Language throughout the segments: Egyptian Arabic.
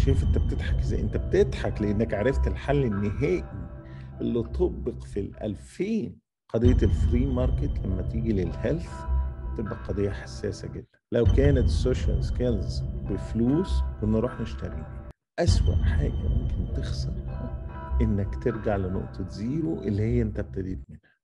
شايف انت بتضحك ازاي انت بتضحك لانك عرفت الحل النهائي اللي طبق في الألفين قضية الفري ماركت لما تيجي للهيلث تبقى قضية حساسة جدا لو كانت السوشيال سكيلز بفلوس كنا نروح نشتريها أسوأ حاجة ممكن تخسر إنك ترجع لنقطة زيرو اللي هي أنت ابتديت منها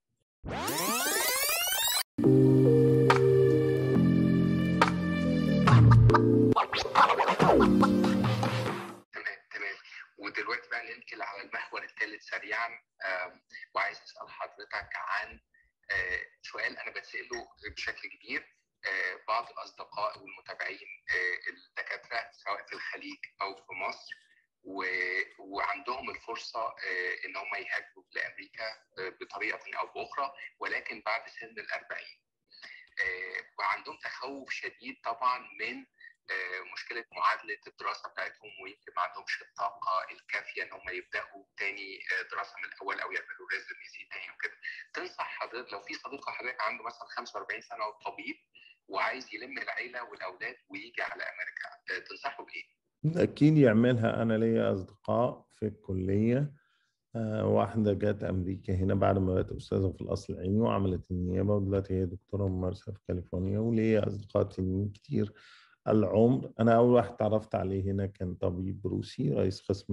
تمام تمام ودلوقتي بقى ننقل على المحور الثالث سريعا آم، وعايز اسال حضرتك عن آه، سؤال انا بتساله بشكل كبير آه، بعض الاصدقاء والمتابعين آه، الدكاتره سواء في الخليج او في مصر و- وعندهم الفرصه آه، ان هم يهاجروا لامريكا آه، بطريقه او باخرى ولكن بعد سن الأربعين آه، وعندهم تخوف شديد طبعا من آه، مشكله معادله الدراسه بتاعتهم ويمكن ما عندهمش الطاقه الكافيه ان هم يبداوا تاني آه، دراسه من الاول او يعملوا ريزوميسي تاني وكده تنصح حضرتك لو في صديق حضرتك عنده مثلا 45 سنه وطبيب وعايز يلم العيله والاولاد ويجي على امريكا آه، تنصحه بايه؟ أكيد يعملها أنا ليا أصدقاء في الكلية آه، واحدة جت أمريكا هنا بعد ما بقت أستاذة في الأصل العلمي وعملت النيابة ودلوقتي هي دكتورة ممارسة في كاليفورنيا وليا أصدقاء تانيين كتير العمر أنا أول واحد تعرفت عليه هنا كان طبيب روسي رئيس قسم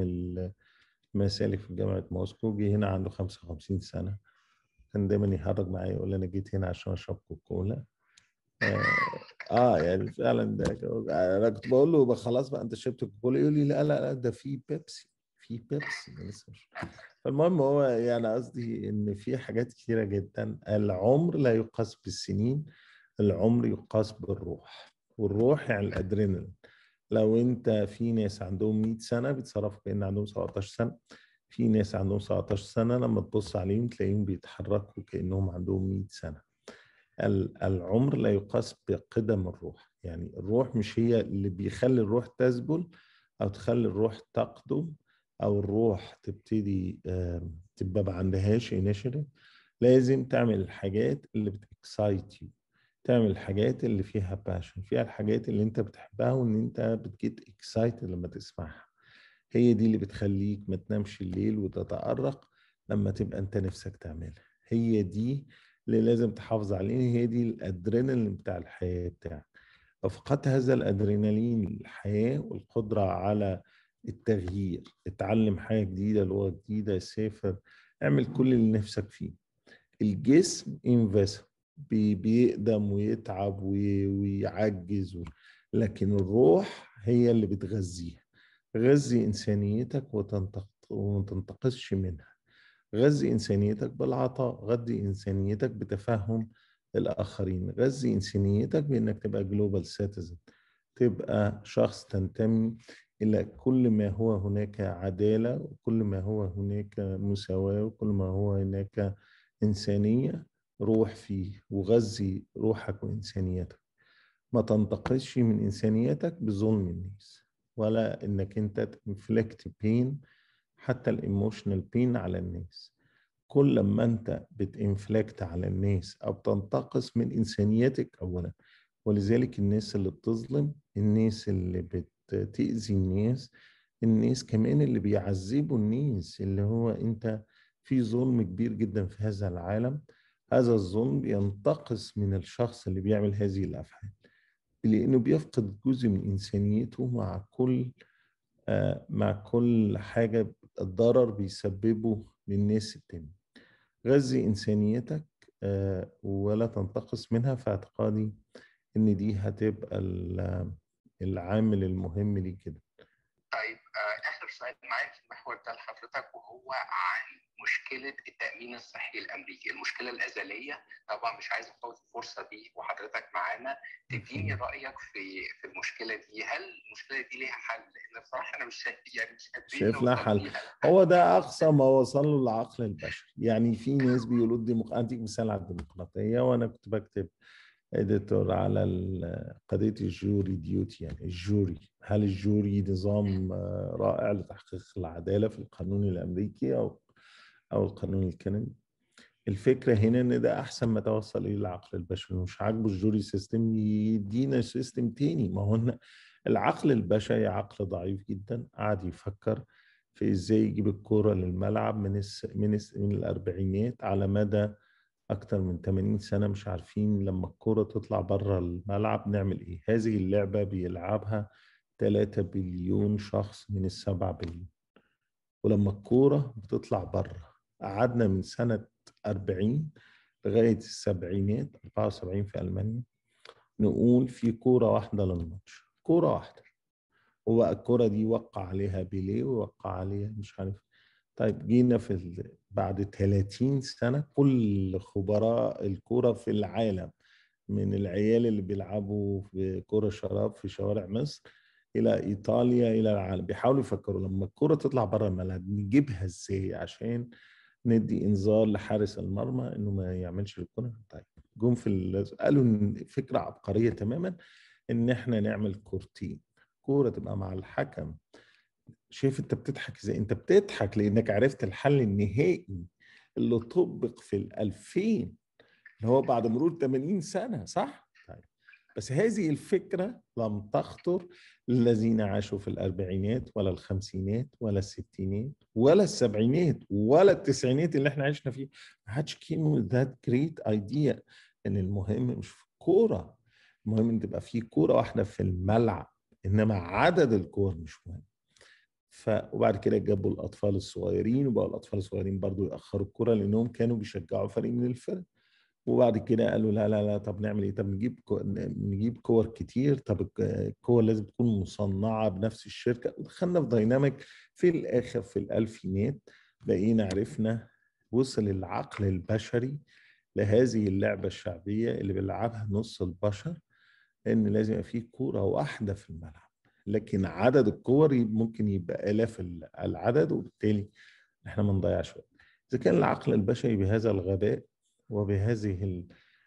المسالك في جامعة موسكو جه هنا عنده 55 سنة كان دايما يهرج معايا يقول لي أنا جيت هنا عشان أشرب كوكولا آه, اه يعني فعلا ده كان- انا كنت بقول له بقى خلاص بقى انت شربت كوكولا يقول لي لا لا لا ده في بيبسي في بيبسي أنا لسه مش فالمهم هو يعني قصدي ان في حاجات كتيره جدا العمر لا يقاس بالسنين العمر يقاس بالروح والروح يعني الادرينالين لو انت في ناس عندهم 100 سنه بيتصرفوا كأن عندهم 17 سنه في ناس عندهم 17 سنه لما تبص عليهم تلاقيهم بيتحركوا كأنهم عندهم 100 سنه ال- العمر لا يقاس بقدم الروح يعني الروح مش هي اللي بيخلي الروح تذبل او تخلي الروح تقدم او الروح تبتدي آم، تبقى ما عندهاش initiative لازم تعمل الحاجات اللي بتكسايت يو تعمل الحاجات اللي فيها باشن فيها الحاجات اللي انت بتحبها وان انت بتجيت اكسايتد لما تسمعها هي دي اللي بتخليك ما تنامش الليل وتتأرق لما تبقى انت نفسك تعملها هي دي اللي لازم تحافظ عليه هي دي الادرينالين بتاع الحياة بتاعك لو فقدت هذا الادرينالين الحياة والقدرة على التغيير اتعلم حاجة جديدة لغة جديدة سافر اعمل كل اللي نفسك فيه الجسم انفست بيقدم ويتعب وي- ويعجز و... لكن الروح هي اللي بتغذيها غذي إنسانيتك وتنتق... وما تنتقصش منها غذي إنسانيتك بالعطاء غذي إنسانيتك بتفهم الآخرين غذي إنسانيتك بإنك تبقى جلوبال سيتيزن تبقى شخص تنتمي إلى كل ما هو هناك عدالة وكل ما هو هناك مساواة وكل ما هو هناك إنسانية روح فيه وغذي روحك وإنسانيتك ما تنتقصش من إنسانيتك بظلم الناس ولا إنك أنت تنفلكت بين حتى الإيموشنال بين على الناس كل ما أنت بتنفلكت على الناس أو بتنتقص من إنسانيتك أولا ولذلك الناس اللي بتظلم الناس اللي بتأذي الناس الناس كمان اللي بيعذبوا الناس اللي هو أنت في ظلم كبير جدا في هذا العالم هذا الظلم ينتقص من الشخص اللي بيعمل هذه الأفعال لأنه بيفقد جزء من إنسانيته مع كل آه، مع كل حاجة الضرر بيسببه للناس التانية غذي إنسانيتك آه، ولا تنتقص منها في اعتقادي إن دي هتبقى ال- العامل المهم ليك كده طيب آه، اخر سؤال معايا في المحور ده لحضرتك وهو عن مشكله التامين الصحي الامريكي المشكله الازليه طبعا مش عايز افوت الفرصه دي وحضرتك معانا تديني رايك في في المشكله دي هل المشكله دي ليها حل لان بصراحه انا مش شايف يعني مش قادرين شايف لها نوصل حل. ليها. هو ده أقصى ما وصل له العقل البشري يعني في ناس بيقولوا الديمق... أديك مثال على الديمقراطية وأنا كنت بكتب اديتور على ال- قضية الجوري ديوتي يعني الجوري هل الجوري نظام آه، رائع لتحقيق العدالة في القانون الأمريكي أو أو القانون الكندي الفكرة هنا إن ده أحسن ما توصل إليه العقل البشري مش عاجبه الجوري سيستم يدينا سيستم تاني ما هو إحنا- العقل البشري عقل ضعيف جدا قعد يفكر في ازاي يجيب الكوره للملعب من الس... من الس... من الاربعينات على مدى اكتر من 80 سنه مش عارفين لما الكوره تطلع بره الملعب نعمل ايه هذه اللعبه بيلعبها 3 بليون شخص من السبعة بليون ولما الكوره بتطلع بره قعدنا من سنه 40 لغايه السبعينات 74 في المانيا نقول في كوره واحده للماتش كوره واحده هو الكرة دي وقع عليها بيليه ووقع عليها مش عارف طيب جينا في ال... بعد 30 سنة كل خبراء الكرة في العالم من العيال اللي بيلعبوا في كرة شراب في شوارع مصر إلى إيطاليا إلى العالم بيحاولوا يفكروا لما الكرة تطلع بره الملعب نجيبها إزاي عشان ندي إنذار لحارس المرمى إنه ما يعملش الكرة طيب جم في ال... قالوا إن فكرة عبقرية تماما إن إحنا نعمل كورتين كوره تبقى مع الحكم شايف انت بتضحك ازاي انت بتضحك لانك عرفت الحل النهائي اللي طبق في الألفين اللي هو بعد مرور 80 سنة صح؟ طيب بس هذه الفكرة لم تخطر للذين عاشوا في الأربعينات ولا الخمسينات ولا الستينات ولا السبعينات ولا التسعينات اللي احنا عشنا فيه ما حدش كيم ذات جريت ايديا ان المهم مش في الكورة المهم ان تبقى في كورة واحدة في الملعب انما عدد الكور مش مهم ف وبعد كده جابوا الاطفال الصغيرين وبقوا الاطفال الصغيرين برضو ياخروا الكره لانهم كانوا بيشجعوا فريق من الفرق وبعد كده قالوا لا لا لا طب نعمل ايه طب نجيب كو... نجيب كور كتير طب الكور لازم تكون مصنعه بنفس الشركه ودخلنا في دايناميك في الاخر في الالفينات بقينا عرفنا وصل العقل البشري لهذه اللعبه الشعبيه اللي بيلعبها نص البشر ان لازم يبقى فيه كوره واحده في الملعب لكن عدد الكور ممكن يبقى الاف العدد وبالتالي احنا ما نضيعش وقت اذا كان العقل البشري بهذا الغباء وبهذه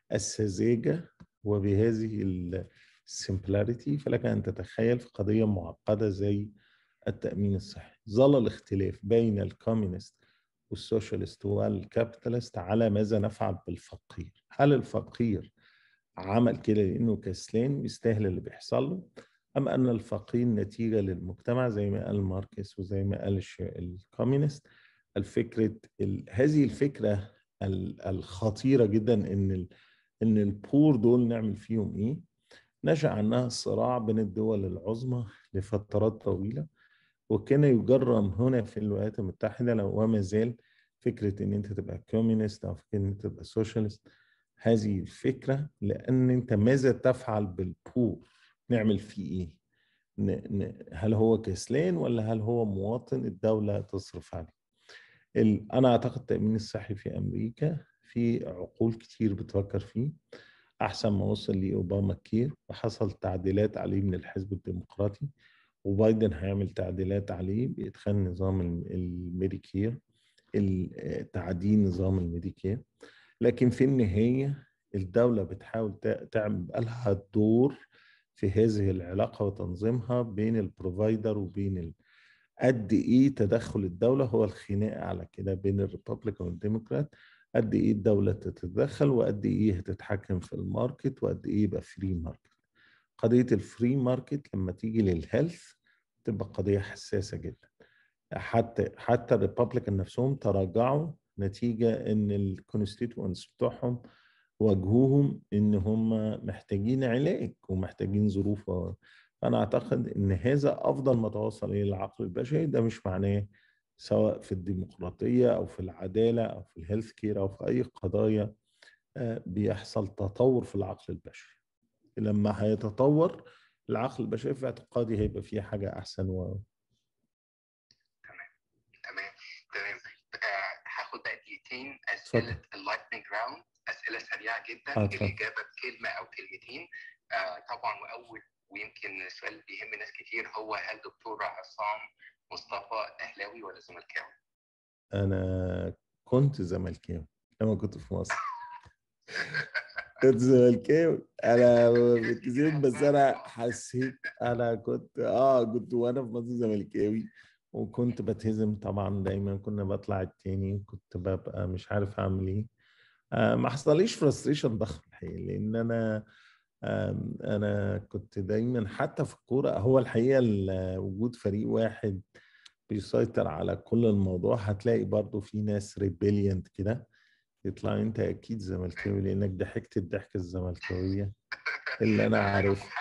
السذاجه وبهذه السمبلاريتي فلك ان تتخيل في قضيه معقده زي التامين الصحي ظل الاختلاف بين الكوميونست والسوشيالست والكابيتالست على ماذا نفعل بالفقير هل الفقير عمل كده لانه كسلان بيستاهل اللي بيحصل له ام ان الفقير نتيجه للمجتمع زي ما قال ماركس وزي ما قال الكوميونست الفكره ال... هذه الفكره الخطيره جدا ان ال... ان البور دول نعمل فيهم ايه نشا عنها صراع بين الدول العظمى لفترات طويله وكان يجرم هنا في الولايات المتحده لو وما زال فكره ان انت تبقى كوميونست او فكره ان انت تبقى سوشيالست هذه الفكرة لأن أنت ماذا تفعل بالبور نعمل فيه إيه ن... ن... هل هو كسلان ولا هل هو مواطن الدولة تصرف عليه ال... أنا أعتقد التأمين الصحي في أمريكا في عقول كتير بتفكر فيه أحسن ما وصل لأوباما كير وحصل تعديلات عليه من الحزب الديمقراطي وبايدن هيعمل تعديلات عليه بإدخال نظام الميديكير تعديل نظام الميديكير لكن في النهاية الدولة بتحاول تعمل لها الدور في هذه العلاقة وتنظيمها بين البروفايدر وبين ال... قد ايه تدخل الدولة هو الخناق على كده بين الريبابليكان والديموكرات قد ايه الدولة تتدخل وقد ايه هتتحكم في الماركت وقد ايه يبقى فري ماركت قضية الفري ماركت لما تيجي للهيلث تبقى قضية حساسة جدا حتى حتى الريبابليكان نفسهم تراجعوا نتيجة ان الكونستيتوانس بتوعهم واجهوهم ان هم محتاجين علاج ومحتاجين ظروف فانا اعتقد ان هذا افضل ما توصل اليه العقل البشري ده مش معناه سواء في الديمقراطيه او في العداله او في الهيلث كير او في اي قضايا بيحصل تطور في العقل البشري لما هيتطور العقل البشري في اعتقادي هيبقى فيه حاجه احسن و... تمام تمام تمام هاخد بقى دقيقتين اسئله اللايتنج راوند اسئله سريعه جدا اتفضل. الاجابه بكلمه او كلمتين آه طبعا واول ويمكن السؤال بيهم ناس كتير هو هل دكتور عصام مصطفى اهلاوي ولا زملكاوي؟ انا كنت زملكاوي لما كنت في مصر كنت زملكاوي انا بكذب بس انا حسيت انا كنت اه كنت وانا في مصر زملكاوي وكنت بتهزم طبعا دايما كنا بطلع التاني كنت ببقى مش عارف اعمل ايه آه ما حصليش فرستريشن ضخم الحقيقه لان انا انا كنت دايما حتى في الكوره هو الحقيقه وجود فريق واحد بيسيطر على كل الموضوع هتلاقي برضو في ناس ريبيليانت كده يطلع انت اكيد زملكاوي لانك ضحكت الضحكه الزملكاويه اللي انا عارف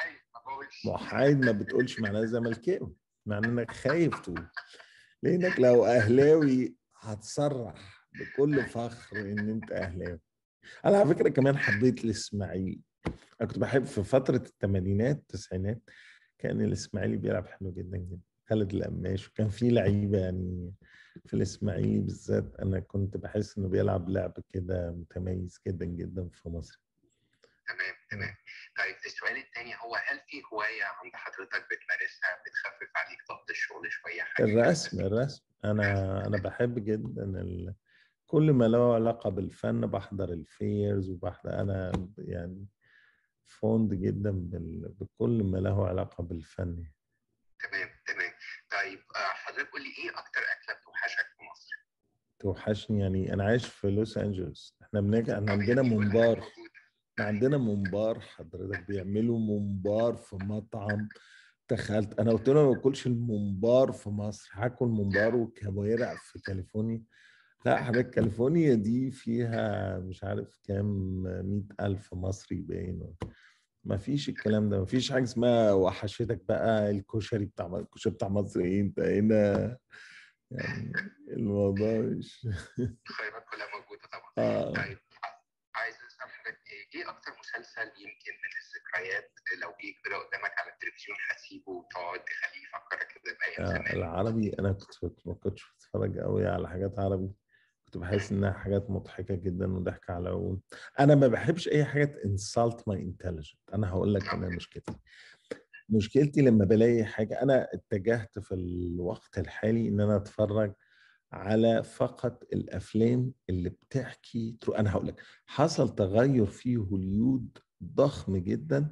محايد ما بتقولش معناه زملكاوي معناه انك خايف تقول لانك لو اهلاوي هتصرح بكل فخر ان انت اهلاوي انا على فكره كمان حبيت الاسماعيلي انا كنت بحب في فتره الثمانينات التسعينات كان الاسماعيلي بيلعب حلو جدا جدا خالد القماش وكان في لعيبه يعني في الاسماعيلي بالذات انا كنت بحس انه بيلعب لعب كده متميز جدا جدا في مصر تمام تمام طيب السؤال الثاني هو هل في هوايه عند حضرتك بتمارسها بتخفف عليك ضغط الشغل شويه حاجه الرسم الرسم انا انا بحب جدا ال... كل ما له علاقه بالفن بحضر الفيرز وبحضر انا يعني فوند جدا بال... بكل ما له علاقه بالفن تمام تمام طيب حضرتك قول لي ايه اكتر اكله بتوحشك في مصر؟ توحشني يعني انا عايش في لوس انجلوس احنا بنجي احنا عندنا ممبار احنا عندنا ممبار حضرتك بيعملوا ممبار في مطعم تخيلت انا قلت له ما باكلش الممبار في مصر هاكل ممبار وكوارع في كاليفورنيا لا حضرتك كاليفورنيا دي فيها مش عارف كام مئة ألف مصري باين ما فيش الكلام ده ما فيش حاجة اسمها وحشتك بقى الكشري بتاع الكشري بتاع مصر ايه انت هنا يعني الموضوع مش الخيارات كلها موجودة طبعا آه. طيب عايز اسال حضرتك ايه اكتر مسلسل يمكن من الذكريات لو جه كده قدامك على التلفزيون هتسيبه وتقعد تخليه يفكرك كده بايام آه زمان العربي انا كنت ما كنتش بتفرج قوي على حاجات عربي كنت بحس انها حاجات مضحكه جدا وضحك على عون انا ما بحبش اي حاجه انسالت ماي انتليجنت انا هقول لك انا مشكلتي مشكلتي لما بلاقي حاجه انا اتجهت في الوقت الحالي ان انا اتفرج على فقط الافلام اللي بتحكي انا هقول لك حصل تغير في هوليود ضخم جدا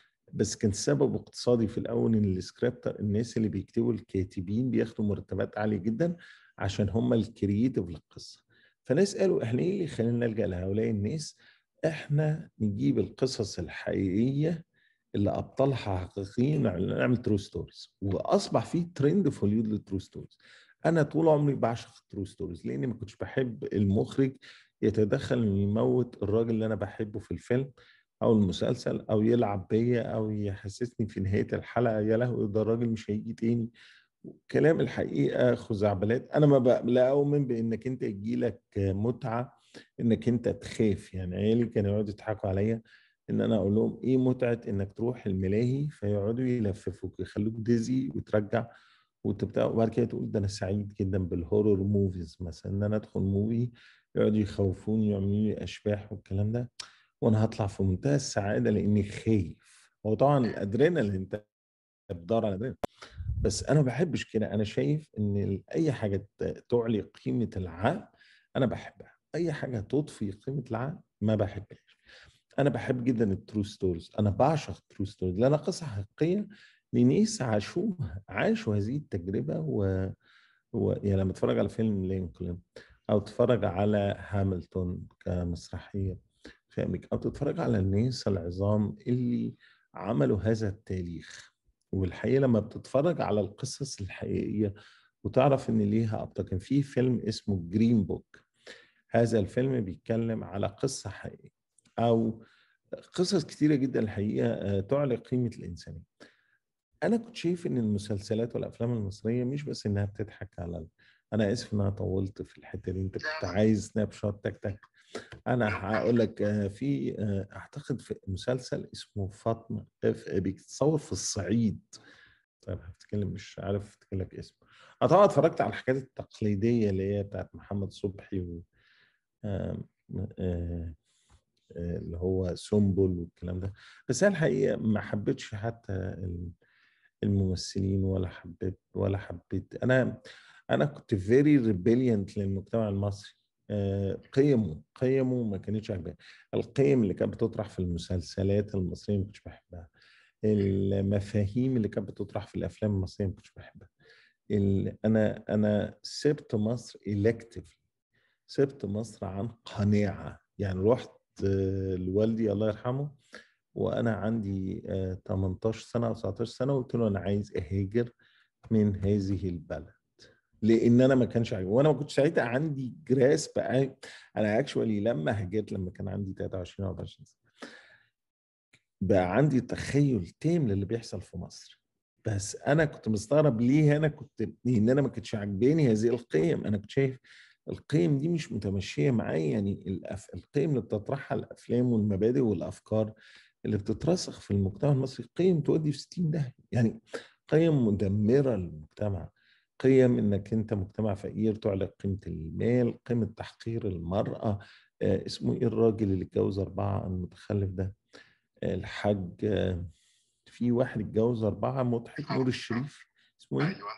بس كان سبب اقتصادي في الاول ان السكريبتر الناس اللي بيكتبوا الكاتبين بياخدوا مرتبات عاليه جدا عشان هم الكرييتيف للقصه فناس قالوا احنا ايه اللي يخلينا نلجا لهؤلاء الناس احنا نجيب القصص الحقيقيه اللي ابطالها حقيقيين نعمل ترو ستوريز واصبح في ترند في هوليود للترو ستوريز انا طول عمري بعشق الترو ستوريز لاني ما كنتش بحب المخرج يتدخل انه يموت الراجل اللي انا بحبه في الفيلم او المسلسل او يلعب بيا او يحسسني في نهايه الحلقه يا لهوي ده الراجل مش هيجي تاني كلام الحقيقه خزعبلات انا ما لا اؤمن بانك انت يجيلك متعه انك انت تخاف يعني عيالي كانوا يقعدوا يضحكوا عليا ان انا اقول لهم ايه متعه انك تروح الملاهي فيقعدوا يلففوك يخلوك ديزي وترجع وتبدا وبعد كده تقول ده انا سعيد جدا بالهورور موفيز مثلا ان انا ادخل موفي يقعدوا يخوفوني يعملوا لي اشباح والكلام ده وانا هطلع في منتهى السعاده لاني خايف هو طبعا الادرينالين انت بتدور على الادرينالين بس انا ما بحبش كده انا شايف ان اي حاجه تعلي قيمه العقل انا بحبها اي حاجه تضفي قيمه العقل ما بحبهاش انا بحب جدا الترو ستوريز انا بعشق الترو ستوريز لانها قصه حقيقيه لناس عاشوها عاشوا هذه التجربه و... و... يعني لما تتفرج على فيلم لينكولن او تتفرج على هاملتون كمسرحيه في امريكا او تتفرج على الناس العظام اللي عملوا هذا التاريخ والحقيقه لما بتتفرج على القصص الحقيقيه وتعرف ان ليها ابطال كان في فيلم اسمه جرين بوك هذا الفيلم بيتكلم على قصه حقيقيه او قصص كتيره جدا الحقيقه تعلي قيمه الانسانيه انا كنت شايف ان المسلسلات والافلام المصريه مش بس انها بتضحك على انا اسف ان انا طولت في الحته دي انت كنت عايز سناب شوت تك تك انا هقول لك في اعتقد في مسلسل اسمه فاطمه بيتصور في الصعيد طيب هتكلم مش عارف افتكر لك اسمه انا طبعا اتفرجت على الحاجات التقليديه اللي هي بتاعت محمد صبحي و اللي هو سنبل والكلام ده بس انا الحقيقه ما حبيتش حتى الممثلين ولا حبيت ولا حبيت انا انا كنت فيري ريبيليانت للمجتمع المصري قيمه قيمه ما كانتش عجباني القيم اللي كانت بتطرح في المسلسلات المصريه ما كنتش بحبها المفاهيم اللي كانت بتطرح في الافلام المصريه ما كنتش بحبها انا انا سبت مصر الكتفلي سبت مصر عن قناعه يعني رحت لوالدي الله يرحمه وانا عندي آه، 18 سنه او 19 سنه قلت له انا عايز اهاجر من هذه البلد لان انا ما كانش عاجبني وانا ما كنتش ساعتها عندي جراس بقى انا اكشولي لما هاجرت لما كان عندي 23 او 24 سنه بقى عندي تخيل تام للي بيحصل في مصر بس انا كنت مستغرب ليه انا كنت لان انا ما كنتش عاجباني هذه القيم انا كنت شايف القيم دي مش متمشيه معايا يعني الأف... القيم اللي بتطرحها الافلام والمبادئ والافكار اللي بتترسخ في المجتمع المصري قيم تودي في 60 داهيه يعني قيم مدمره للمجتمع قيم انك انت مجتمع فقير تعلق قيمه المال قيمه تحقير المراه آه اسمه ايه الراجل اللي اتجوز اربعه المتخلف ده آه الحاج آه في واحد اتجوز اربعه مضحك نور الشريف اسمه ايه؟ ايوه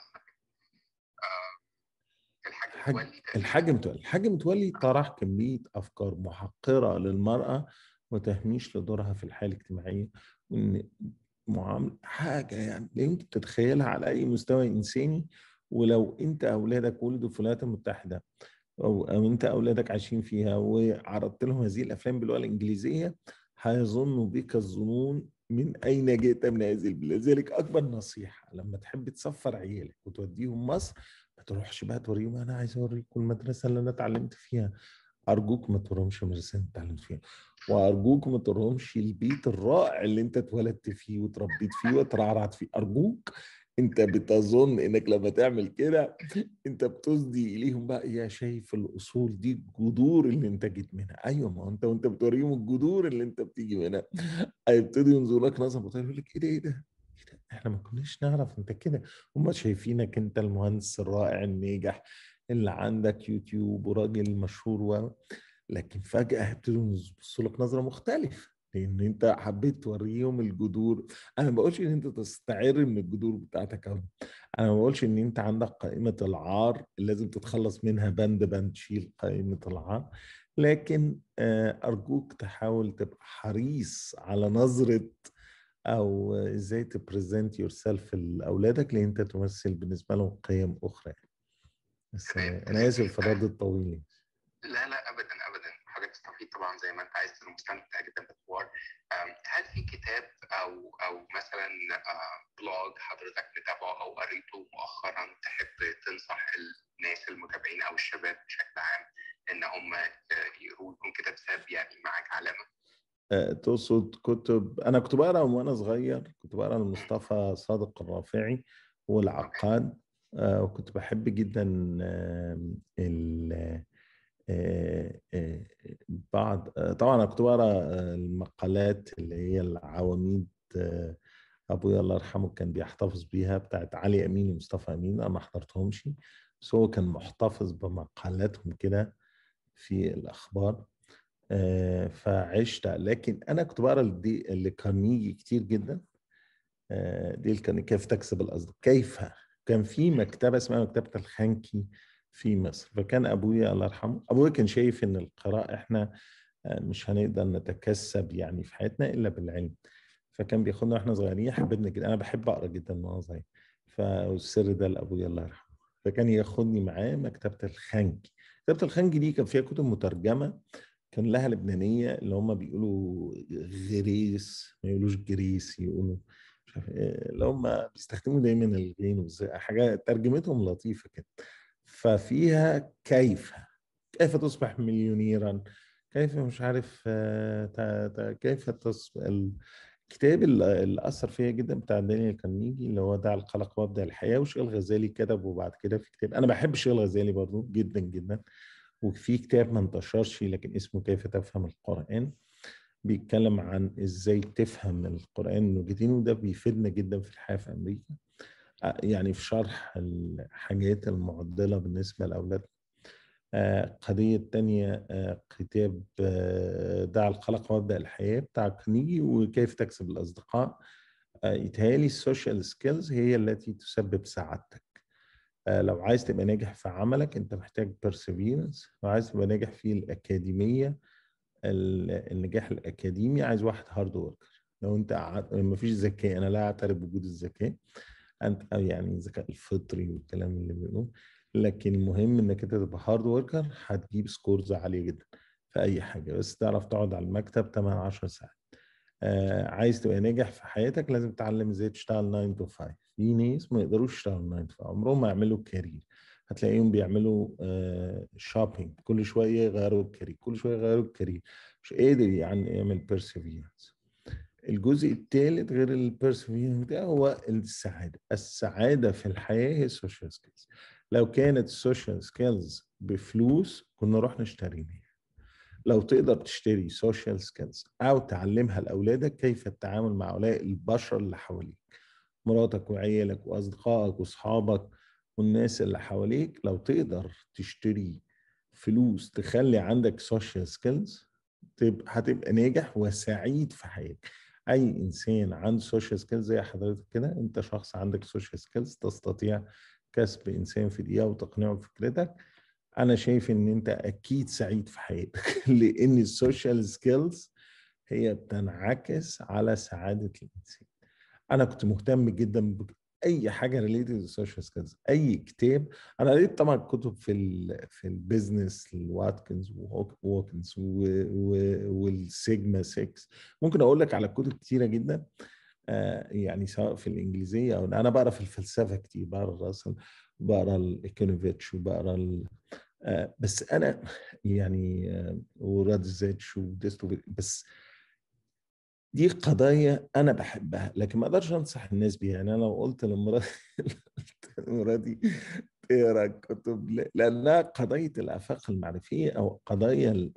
آه، الحاج الحاج متولي تقريباً. الحاج متولي الحاج متولي طرح كمية أفكار محقرة للمرأة وتهميش لدورها في الحياة الاجتماعية وإن معاملة حاجة يعني لا يمكن تتخيلها على أي مستوى إنساني ولو أنت أولادك ولدوا في الولايات المتحدة أو, أو أنت أولادك عايشين فيها وعرضت لهم هذه الأفلام باللغة الإنجليزية هيظنوا بك الظنون من أين جئت من هذه البلاد لذلك أكبر نصيحة لما تحب تسفر عيالك وتوديهم مصر ما تروحش بقى توريهم انا عايز اوريكم المدرسه اللي انا اتعلمت فيها ارجوك ما توريهمش المدرسه اللي انت اتعلمت فيها وارجوك ما توريهمش البيت الرائع اللي انت اتولدت فيه وتربيت فيه وترعرعت فيه ارجوك انت بتظن انك لما تعمل كده انت بتصدي اليهم بقى يا شايف الاصول دي الجذور اللي انت جيت منها ايوه ما هو انت وانت بتوريهم الجذور اللي انت بتيجي منها هيبتدوا ينظروا لك نظره مختلفه يقول لك ايه ده ايه ده إيه ده؟ احنا ما كناش نعرف انت كده هم شايفينك انت المهندس الرائع الناجح اللي عندك يوتيوب وراجل مشهور و... لكن فجأة هيبتدوا يبصوا لك نظرة مختلفة لأن أنت حبيت توريهم الجذور أنا ما بقولش إن أنت تستعر من الجذور بتاعتك أوي أنا ما بقولش إن أنت عندك قائمة العار اللي لازم تتخلص منها بند بند تشيل قائمة العار لكن آه، أرجوك تحاول تبقى حريص على نظرة او ازاي تبريزنت يور سيلف لاولادك لان انت تمثل بالنسبه لهم قيم اخرى يعني. بس تمام، انا تمام. اسف في الرد الطويل يعني. لا لا ابدا ابدا حضرتك تستفيد طبعا زي ما انت عايز انا مستمتع جدا بالحوار أم، هل في كتاب او او مثلا آه، بلوج حضرتك متابعه او قريته مؤخرا تحب تنصح الناس المتابعين او الشباب بشكل عام ان هم آه، يقروه يكون كتاب ساب يعني معاك علامه آه، تقصد كتب انا كنت بقرا وانا صغير كنت بقرا لمصطفى صادق الرافعي والعقاد آه، وكنت بحب جدا آه، ال آه، آه، بعض آه، طبعا انا كنت بقرا آه، المقالات اللي هي العواميد آه، ابويا الله يرحمه كان بيحتفظ بيها بتاعت علي امين ومصطفى امين انا ما حضرتهمش بس هو كان محتفظ بمقالاتهم كده في الاخبار آه، فعشت لكن انا كنت بقرا دي لكارنيجي كتير جدا آه، دي كان كيف تكسب الاصدقاء كيف كان في مكتبه اسمها مكتبه الخانكي في مصر فكان ابويا الله يرحمه ابويا كان شايف ان القراءه احنا آه، مش هنقدر نتكسب يعني في حياتنا الا بالعلم فكان بياخدنا واحنا صغيرين حببنا جدا انا بحب اقرا جدا وانا صغير فالسر ده لابويا الله يرحمه فكان ياخدني معاه مكتبه الخانكي مكتبه الخانكي دي كان فيها كتب مترجمه كان لها لبنانيه اللي هم بيقولوا غريس ما يقولوش جريس يقولوا مش عارف إيه، اللي هم بيستخدموا دايما الغين والزي حاجه ترجمتهم لطيفه كده ففيها كيف كيف تصبح مليونيرا كيف مش عارف آه، تا- تا- كيف تصبح الكتاب اللي اللي اثر فيا جدا بتاع دانيال كارنيجي اللي هو دع القلق وابدا الحياه وشغل غزالي كتب وبعد كده في كتاب انا بحب شغل غزالي برضو جدا جدا وفي كتاب ما انتشرش لكن اسمه كيف تفهم القرآن بيتكلم عن ازاي تفهم القرآن من وجهتين وده بيفيدنا جدا في الحياة في أمريكا آه، يعني في شرح الحاجات المعضلة بالنسبة لأولادنا آه، قضية تانية آه، كتاب آه، دع القلق وابدأ الحياة بتاع كنيجي وكيف تكسب الأصدقاء آه، يتهيألي السوشيال سكيلز هي التي تسبب سعادتك آه، لو عايز تبقى ناجح في عملك انت محتاج perseverance لو عايز تبقى ناجح في الأكاديمية ال- النجاح الأكاديمي عايز واحد هارد وركر لو انت قعدت مفيش ذكاء انا لا اعترف بوجود الذكاء انت أو يعني الذكاء الفطري والكلام اللي بيقولوه لكن المهم انك انت تبقى هارد وركر هتجيب سكورز عاليه جدا في اي حاجه بس تعرف تقعد على المكتب 8 10 ساعات آه عايز تبقى ناجح في حياتك لازم تتعلم ازاي تشتغل 9 تو 5 في ناس ما يقدروش يشتغلوا 9 تو 5 عمرهم ما يعملوا كارير هتلاقيهم بيعملوا آه شوبينج كل شويه يغيروا الكارير كل شويه يغيروا الكارير مش قادر يعني يعمل بيرسيفيرنس الجزء الثالث غير البيرسيفيرنس ده هو السعاده السعاده في الحياه هي السوشيال سكيلز لو كانت السوشيال سكيلز بفلوس كنا رحنا اشتريناها لو تقدر تشتري سوشيال سكيلز او تعلمها لاولادك كيف التعامل مع هؤلاء البشر اللي حواليك مراتك وعيالك واصدقائك واصحابك والناس اللي حواليك لو تقدر تشتري فلوس تخلي عندك سوشيال سكيلز تبقى هتبقى ناجح وسعيد في حياتك اي انسان عنده سوشيال سكيلز زي حضرتك كده انت شخص عندك سوشيال سكيلز تستطيع كسب انسان في دقيقه وتقنعه بفكرتك انا شايف ان انت اكيد سعيد في حياتك لان السوشيال سكيلز هي بتنعكس على سعاده الانسان انا كنت مهتم جدا باي حاجه ريليتد للسوشيال سكيلز اي كتاب انا قريت طبعا كتب في ال في البيزنس لواتكنز ووكنز والسيجما 6 ممكن اقول لك على كتب كتيره جدا آه يعني سواء في الانجليزيه او انا بقرا في الفلسفه كتير بقرا راسل بقرا الايكونوفيتش وبقرا آه بس انا يعني آه ورادزيتش وديستو بس دي قضايا انا بحبها لكن ما اقدرش انصح الناس بيها يعني انا لو قلت لمراتي مراتي تقرا الكتب لانها قضيه الافاق المعرفيه او قضايا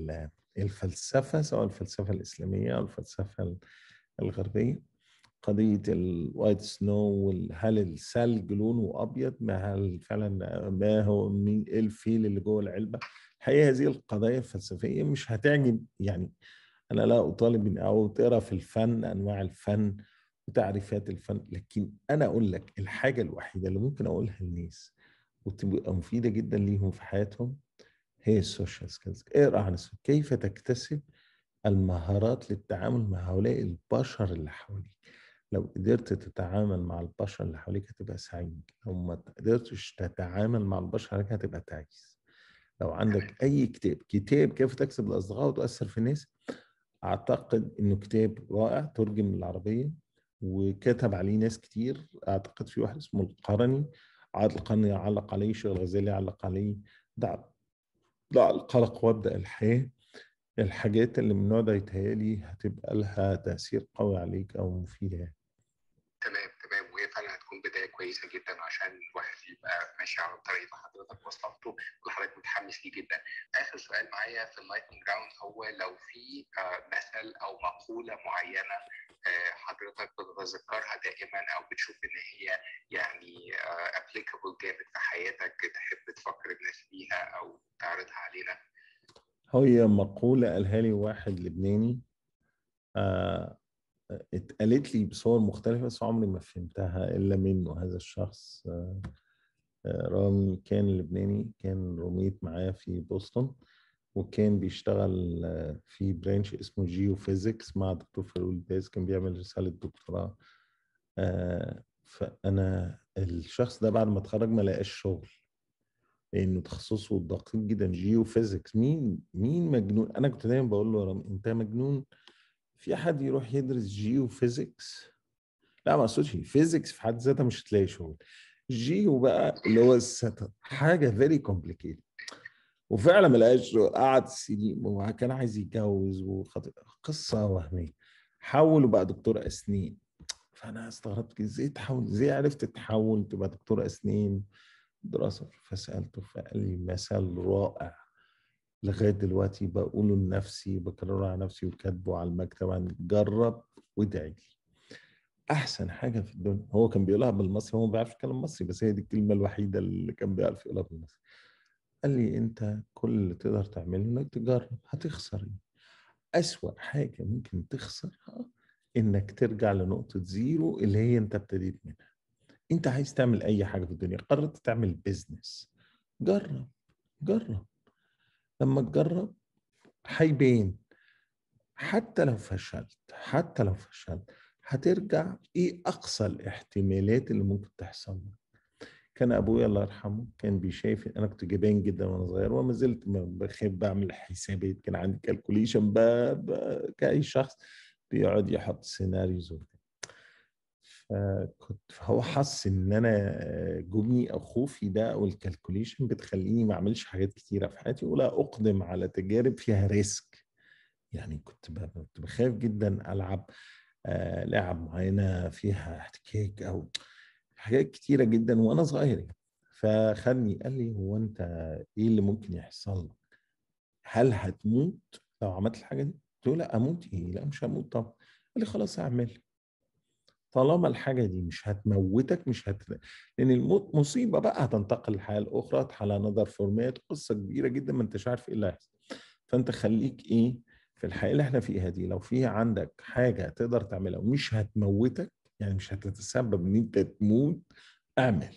الفلسفه سواء الفلسفه الاسلاميه او الفلسفه الغربيه قضيه الوايت سنو هل الثلج لونه ابيض ما هل فعلا ما هو مين ايه الفيل اللي جوه العلبه الحقيقه هذه القضايا الفلسفيه مش هتعجب يعني انا لا اطالب من او تقرا في الفن انواع الفن وتعريفات الفن لكن انا اقول لك الحاجه الوحيده اللي ممكن اقولها للناس وتبقى مفيده جدا ليهم في حياتهم هي السوشيال سكيلز اقرا عن كيف تكتسب المهارات للتعامل مع هؤلاء البشر اللي حواليك لو قدرت تتعامل مع البشر اللي حواليك هتبقى سعيد لو ما قدرتش تتعامل مع البشر حواليك هتبقى تعيس لو عندك اي كتاب كتاب كيف تكسب الاصدقاء وتاثر في الناس اعتقد انه كتاب رائع ترجم من العربيه وكتب عليه ناس كتير اعتقد في واحد اسمه القرني عادل القرني علق عليه شيخ الغزالي علق عليه دع دع القلق وابدا الحياه الحاجات اللي من النوع ده يتهيألي هتبقى لها تأثير قوي عليك أو مفيدة يعني. تمام تمام وهي فعلا هتكون بداية كويسة جدا عشان الواحد يبقى ماشي على الطريق اللي حضرتك وصفته وحضرتك متحمس ليه جدا. آخر سؤال معايا في اللايتنج راوند هو لو في مثل أو مقولة معينة حضرتك بتتذكرها دائما او بتشوف ان هي يعني ابليكابل جامد في حياتك تحب تفكر الناس بيها او تعرضها علينا هي مقولة قالها لي واحد لبناني آه اتقالت لي بصور مختلفة بس عمري ما فهمتها إلا منه هذا الشخص آه رامي كان لبناني كان روميت معايا في بوسطن وكان بيشتغل في برانش اسمه جيو فيزيكس مع دكتور فاروق الباز كان بيعمل رسالة دكتوراه آه فأنا الشخص ده بعد ما اتخرج ما لقاش شغل لانه تخصصه دقيق جدا جيو فيزيكس مين مين مجنون انا كنت دايما بقول له رامي انت مجنون في حد يروح يدرس جيو فيزيكس لا ما اقصدش فيزيكس في حد ذاتها مش هتلاقي شغل جيو بقى اللي هو الستر حاجه فيري كومبليكيتد وفعلا ما لقاش شغل قعد سنين وكان عايز يتجوز وخطير قصه وهميه حول وبقى دكتور اسنان فانا استغربت ازاي تحول ازاي عرفت تحول تبقى دكتور اسنان دراسة فسألته فقال لي مثل رائع لغاية دلوقتي بقوله لنفسي بكرره على نفسي وكاتبه على المكتب جرب وادعي لي أحسن حاجة في الدنيا هو كان بيقولها بالمصري هو ما بيعرفش يتكلم مصري بس هي دي الكلمة الوحيدة اللي كان بيعرف يقولها بالمصري قال لي أنت كل اللي تقدر تعمله إنك تجرب هتخسر إيه؟ أسوأ حاجة ممكن تخسرها إنك ترجع لنقطة زيرو اللي هي أنت ابتديت منها انت عايز تعمل اي حاجه في الدنيا قررت تعمل بيزنس جرب جرب لما تجرب هيبين حتى لو فشلت حتى لو فشلت هترجع ايه اقصى الاحتمالات اللي ممكن تحصل لك كان ابويا الله يرحمه كان بيشايف انا كنت جبان جدا وانا صغير وما زلت بخاف بعمل حسابات كان عندي كالكوليشن كاي شخص بيقعد يحط سيناريوز وبتاع فكنت فهو حس ان انا جبني او خوفي ده او الكالكوليشن بتخليني ما اعملش حاجات كتيره في حياتي ولا اقدم على تجارب فيها ريسك يعني كنت ب- كنت بخاف جدا العب آه، لعب معينه فيها احتكاك او حاجات كتيره جدا وانا صغير يعني. فخدني قال لي هو انت ايه اللي ممكن يحصل لك؟ هل هتموت لو عملت الحاجه دي؟ قلت له لا اموت ايه؟ لا مش هموت طبعا قال لي خلاص اعمل طالما الحاجه دي مش هتموتك مش هت لان الموت مصيبه بقى هتنتقل للحياه الاخرى على نظر فورمات قصه كبيره جدا ما انتش عارف ايه اللي هيحصل فانت خليك ايه في الحياه اللي احنا فيها دي لو في عندك حاجه تقدر تعملها ومش هتموتك يعني مش هتتسبب ان انت تموت اعمل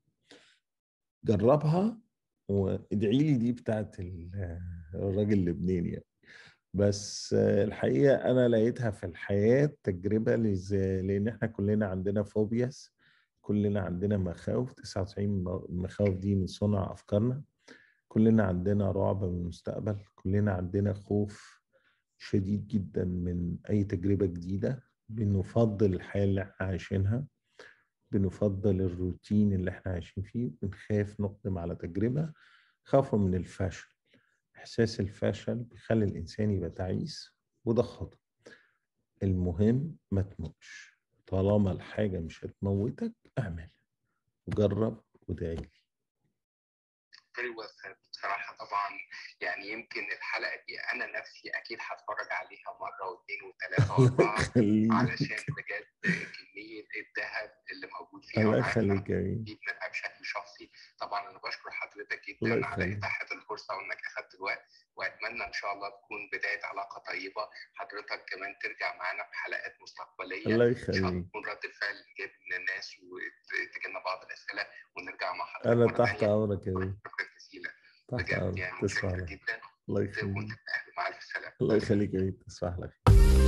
جربها وادعي لي دي بتاعت ال- الراجل اللبناني يعني بس آه، الحقيقة أنا لقيتها في الحياة تجربة لز... لأن إحنا كلنا عندنا فوبياس كلنا عندنا مخاوف 99 م- مخاوف دي من صنع أفكارنا كلنا عندنا رعب من المستقبل كلنا عندنا خوف شديد جدا من أي تجربة جديدة بنفضل الحياة اللي إحنا عايشينها بنفضل الروتين اللي إحنا عايشين فيه بنخاف نقدم على تجربة خوفا من الفشل إحساس الفشل بيخلي الإنسان يبقى تعيس وده خطأ المهم ما تموتش طالما الحاجة مش هتموتك اعمل وجرب وادعي لي very well said. بصراحة طبعا يعني يمكن الحلقة دي أنا نفسي أكيد هتفرج عليها مرة واثنين وثلاثة الله وأربعة يخليك علشان بجد كمية الذهب اللي موجود فيها الله وأنا عارف إن أنا يخليك يا مين بستفيد منها بشكل شخصي طبعا أنا بشكر حضرتك الله جدا على يخليك. إتاحة الفرصة وإنك أخدت الوقت وأتمنى إن شاء الله تكون بداية علاقة طيبة حضرتك كمان ترجع معانا في حلقات مستقبلية الله إن شاء الله يخليك تكون رد الفعل إيجابي من الناس وتجينا بعض الأسئلة ونرجع مع حضرتك أنا مرة تحت تانية أمرك يا مين شكرا جزيلا تحت بجد أمرك يعني تسمع متشكر لك جدا الله وانت يخليك اهلا مع الف سلامه الله يخليك يا مين تسمح لك